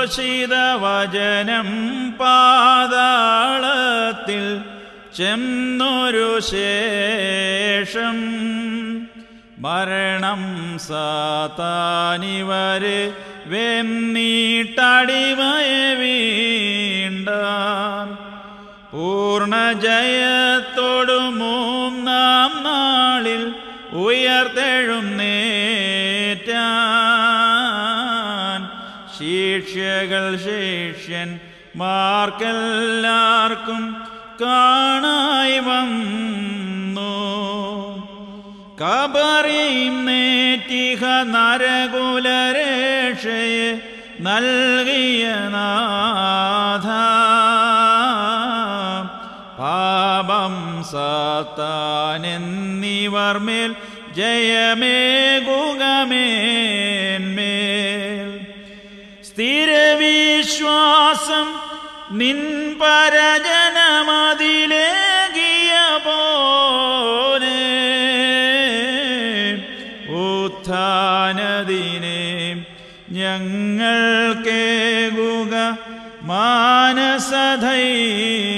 ക്രൂശിത വചനം പാതാളത്തിൽ ചെന്നൊരു ശേഷം മരണം സാത്താനിവര് വെന്നീട്ടടിമയെ വീണ്ടാൻ പൂർണ്ണ ജയത്തോടു മൂന്നാം നാളിൽ ഉയർത്തെഴുന്നേറ്റാൻ ശിഷ്യകൾ ശിഷ്യൻ മാർക്കെല്ലാവർക്കും കാണായി വന്നു കബറിയും നേറ്റിഹ നരകുലരേഷയെ നൽകിയ നാഥ പാപം സാത്താനെന്നിവർ മേൽ ജയമേകുകമേന്മേൽ സ്ഥിരവിശ്വാസം നിൻ പരജനമതിലേകിയ പോലെ ഉത്ഥാനദിനെ ഞങ്ങൾക്കേകുക മാനസധൈര്യം